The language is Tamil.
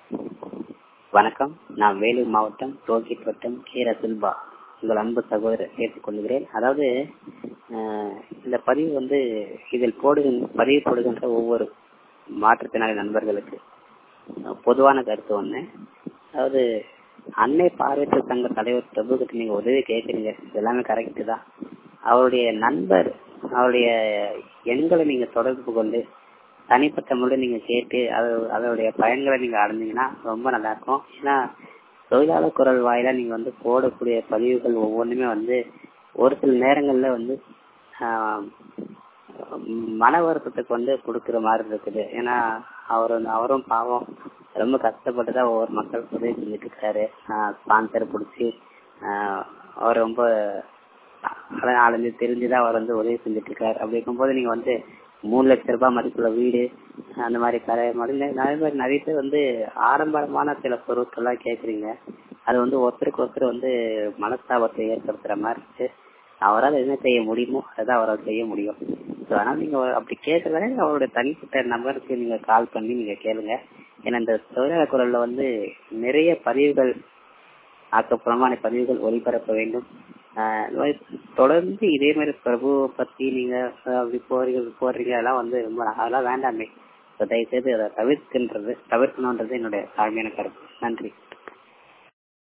வணக்கம் நான் வேலூர் மாவட்டம் ரோஹித் வட்டம் கே ரசுல்பா உங்கள் அன்பு சகோதரர் கேட்டுக் கொள்கிறேன் அதாவது அஹ், இந்த பதிவு வந்து இதில் போடுகின்ற பதிவு போடுகின்ற ஒவ்வொரு மாற்றுத்திறனாளி நண்பர்களுக்கு அஹ், பொதுவான கருத்து ஒண்ணு அதாவது அன்னை பார்வையற்ற சங்க தலைவர் பிரபுகிட்ட நீங்க உதவி கேட்குறீங்க இது எல்லாமே கரெக்ட் தான் அவருடைய நண்பர் அவருடைய எண்களை நீங்க தொடர்பு கொண்டு தனிப்பட்ட முறையில் நீங்க கேட்டு அது அதோடைய பயன்களை நீங்க அடைஞ்சீங்கன்னா ரொம்ப நல்லா இருக்கும் ஏன்னா தொழிலாளர் குரல் வாயிலா நீங்க வந்து போடக்கூடிய பதிவுகள் ஒவ்வொன்றுமே வந்து ஒரு சில நேரங்கள்ல வந்து ஆஹ், மன வருத்தத்துக்கு வந்து கொடுக்குற மாதிரி இருக்குது ஏன்னா அவர் வந்து அவரும் பாவம் ரொம்ப கஷ்டப்பட்டு தான் ஒவ்வொரு மக்களுக்கு உதவி செஞ்சுட்டு இருக்காரு ஸ்பான்சர் பிடிச்சி அவர் ரொம்ப அதான் நாலஞ்சு தெரிஞ்சுதான் அவர் வந்து உதவி செஞ்சுட்டு இருக்காரு அப்படி இருக்கும்போது நீங்க வந்து மூணு லட்ச ரூபாய் மதிப்புள்ள வீடு அந்த மாதிரி கடை மாதிரி நிறைய பேர் நிறைய பேர் வந்து ஆடம்பரமான சில பொருட்கள்லாம் கேக்குறீங்க அது வந்து ஒருத்தருக்கு ஒருத்தர் வந்து மனஸ்தாபத்தை ஏற்படுத்துற மாதிரி இருக்கு அவரால் என்ன செய்ய முடியுமோ அதான் அவரால் செய்ய முடியும் So, அதனால நீங்க அப்படி கேட்கறதால அவருடைய தனிப்பட்ட நபருக்கு நீங்க கால் பண்ணி நீங்க கேளுங்க ஏன்னா இந்த தொழிலாளர் குரல்ல வந்து நிறைய பதிவுகள் ஆக்கப்பூர்வமான பதிவுகள் ஒளிபரப்ப வேண்டும் ஆஹ் இந்த மாதிரி தொடர்ந்து இதே மாதிரி பிரபு பத்தி நீங்க ஆஹ் அப்படி போறீங்க இப்படி போடுறீங்க அதெல்லாம் வந்து ரொம்ப அதெல்லாம் வேண்டாமே So, தயவு செய்து அதை தவிர்க்கின்றது தவிர்க்கணுன்றது என்னுடைய தாழ்மையான கருத்து நன்றி